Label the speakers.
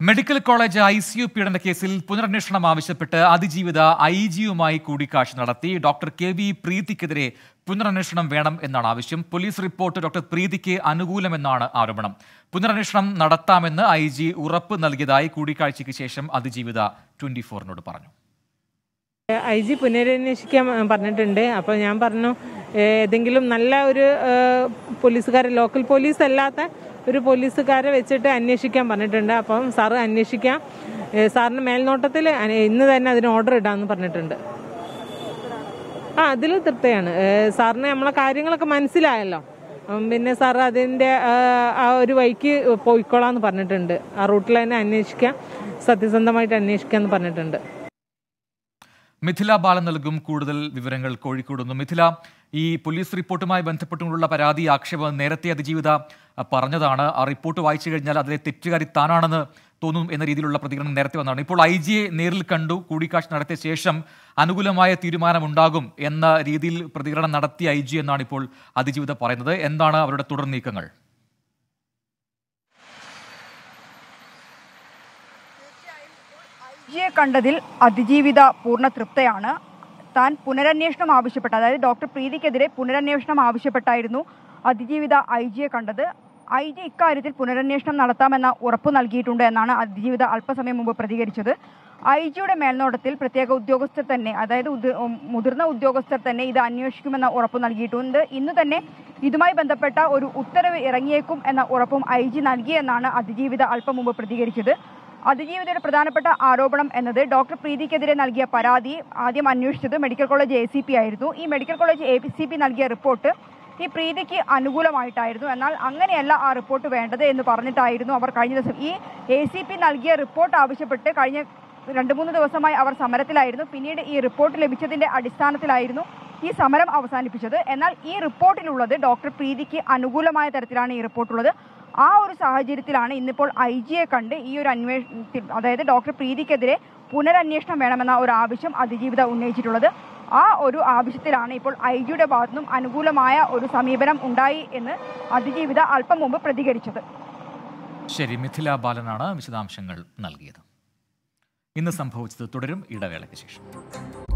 Speaker 1: medical college I C U പീഡന കേസിൽ പുനരന്വേഷണം ആവശ്യപ്പെട്ട് അതിജീവിത ഐ ജിയുമായി കൂടിക്കാഴ്ച നടത്തി ഡോക്ടർ കെ വി പ്രീതിക്കെതിരെ പുനരന്വേഷണം വേണം എന്നാണ് ആവശ്യം പോലീസ് റിപ്പോർട്ട് ഡോക്ടർ പ്രീതിക്ക് അനുകൂലമെന്നാണ് ആരോപണം പുനരന്വേഷണം നടത്താമെന്ന് ഐ ജി ഉറപ്പ് നൽകിയതായി കൂടിക്കാഴ്ചയ്ക്ക് ശേഷം അതിജീവിത ട്വന്റി ഫോറിനോട് പറഞ്ഞു
Speaker 2: ഐ ജി പുനരന്വേഷിക്കാൻ ആ, പറഞ്ഞിട്ടുണ്ട് അപ്പോൾ ഞാൻ പറഞ്ഞു ഏ, ഏതെങ്കിലും നല്ല ഒരു പോലീസുകാരെ ലോക്കൽ പോലീസ് അല്ലാത്ത ഒരു പോലീസുകാരെ വെച്ചിട്ട് അന്വേഷിക്കാൻ പറഞ്ഞിട്ടുണ്ട് അപ്പം സാറ് അന്വേഷിക്കാം ഏ, സാറിന് മേൽനോട്ടത്തിൽ അന- ഇന്ന് തന്നെ അതിന് ഓർഡർ ഇടാമെന്ന് പറഞ്ഞിട്ടുണ്ട് ആ അതിൽ തൃപ്തിയാണ് ഏ, സാറിന് നമ്മളെ കാര്യങ്ങളൊക്കെ മനസ്സിലായല്ലോ ഉം, പിന്നെ സാർ അതിൻ്റെ ആ, ആ ഒരു വഴിക്ക് പോയിക്കോളാന്ന് പറഞ്ഞിട്ടുണ്ട് ആ റൂട്ടിൽ തന്നെ അന്വേഷിക്കാം സത്യസന്ധമായിട്ട് അന്വേഷിക്കാമെന്ന് പറഞ്ഞിട്ടുണ്ട്
Speaker 1: മിഥില ബാലൻ നൽകും കൂടുതൽ വിവരങ്ങൾ കോഴിക്കോട് നിന്ന് മിഥില ഈ പോലീസ് റിപ്പോർട്ടുമായി ബന്ധപ്പെട്ടുകൊണ്ടുള്ള പരാതി ആക്ഷേപം നേരത്തെ അതിജീവിത അഹ്, പറഞ്ഞതാണ് ആ റിപ്പോർട്ട് വായിച്ചു കഴിഞ്ഞാൽ അതിലെ തെറ്റുകാരി താനാണെന്ന് തോന്നും എന്ന രീതിയിലുള്ള പ്രതികരണം നേരത്തെ വന്നതാണ് ഇപ്പോൾ ഐ ജിയെ നേരിൽ കണ്ടു കൂടിക്കാഴ്ച നടത്തിയ ശേഷം അനുകൂലമായ തീരുമാനമുണ്ടാകും എന്ന രീതിയിൽ പ്രതികരണം നടത്തിയ ഐ ജി എന്നാണ് ഇപ്പോൾ അതിജീവിത പറയുന്നത് എന്താണ് അവരുടെ തുടർ നീക്കങ്ങൾ
Speaker 3: ജിയെ കണ്ടതിൽ അതിജീവിത പൂർണ്ണ തൃപ്തയാണ് താൻ പുനരന്വേഷണം ആവശ്യപ്പെട്ട അതായത് ഡോക്ടർ പ്രീതിക്കെതിരെ പുനരന്വേഷണം ആവശ്യപ്പെട്ടായിരുന്നു അതിജീവിത ഐ ജിയെ കണ്ടത് ഐ ജി ഇക്കാര്യത്തിൽ പുനരന്വേഷണം നടത്താമെന്ന ഉറപ്പ് നൽകിയിട്ടുണ്ട് എന്നാണ് അതിജീവിത അല്പസമയം മുമ്പ് പ്രതികരിച്ചത് ഐ ജിയുടെ മേൽനോട്ടത്തിൽ പ്രത്യേക ഉദ്യോഗസ്ഥർ തന്നെ അതായത് ഉദ്യ- ഉം, മുതിർന്ന ഉദ്യോഗസ്ഥർ തന്നെ ഇത് അന്വേഷിക്കുമെന്ന ഉറപ്പ് നൽകിയിട്ടുണ്ട് ഇന്ന് തന്നെ ഇതുമായി ബന്ധപ്പെട്ട ഒരു ഉത്തരവ് ഇറങ്ങിയേക്കും എന്ന ഉറപ്പും ഐ ജി നൽകിയെന്നാണ് അതിജീവിത അല്പം മുമ്പ് പ്രതികരിച്ചത് അതിജീവിതയുടെ പ്രധാനപ്പെട്ട ആരോപണം എന്നത് ഡോക്ടർ പ്രീതിക്കെതിരെ നൽകിയ പരാതി ആദ്യം അന്വേഷിച്ചത് medical college A C P ആയിരുന്നു ഈ medical college A C P നൽകിയ റിപ്പോർട്ട് ഈ പ്രീതിക്ക് അനുകൂലമായിട്ടായിരുന്നു എന്നാൽ അങ്ങനെയല്ല ആ റിപ്പോർട്ട് വേണ്ടത് എന്ന് പറഞ്ഞിട്ടായിരുന്നു അവർ കഴിഞ്ഞ ദിവസം ഈ എ സി പി നൽകിയ റിപ്പോർട്ട് ആവശ്യപ്പെട്ട് കഴിഞ്ഞ രണ്ട് മൂന്ന് ദിവസമായി അവർ സമരത്തിലായിരുന്നു പിന്നീട് ഈ റിപ്പോർട്ട് ലഭിച്ചതിന്റെ അടിസ്ഥാനത്തിലായിരുന്നു ഈ സമരം അവസാനിപ്പിച്ചത് എന്നാൽ ഈ റിപ്പോർട്ടിലുള്ളത് ഡോക്ടർ പ്രീതിക്ക് അനുകൂലമായ തരത്തിലാണ് ഈ റിപ്പോർട്ടുള്ളത് ആ ഒരു സാഹചര്യത്തിലാണ് ഇന്നിപ്പോൾ ഐ ജിയെ കണ്ട് ഈ ഒരു അന്വേഷണത്തിൽ അതായത് ഡോക്ടർ പ്രീതിക്കെതിരെ പുനരന്വേഷണം വേണമെന്ന ഒരു ആവശ്യം അതിജീവിത ഉന്നയിച്ചിട്ടുള്ളത് ആ ഒരു ആവശ്യത്തിലാണ് ഇപ്പോൾ ഐ ജിയുടെ ഭാഗത്തുനിന്നും അനുകൂലമായ ഒരു സമീപനം ഉണ്ടായി എന്ന് അതിജീവിത അല്പം മുമ്പ് പ്രതികരിച്ചത്
Speaker 1: ശരി മിഥില ബാലനാണ് വിശദാംശങ്ങൾ നൽകിയത് ഇന്ന് സംഭവിച്ചത് തുടരും ഇടവേളയ്ക്ക് ശേഷം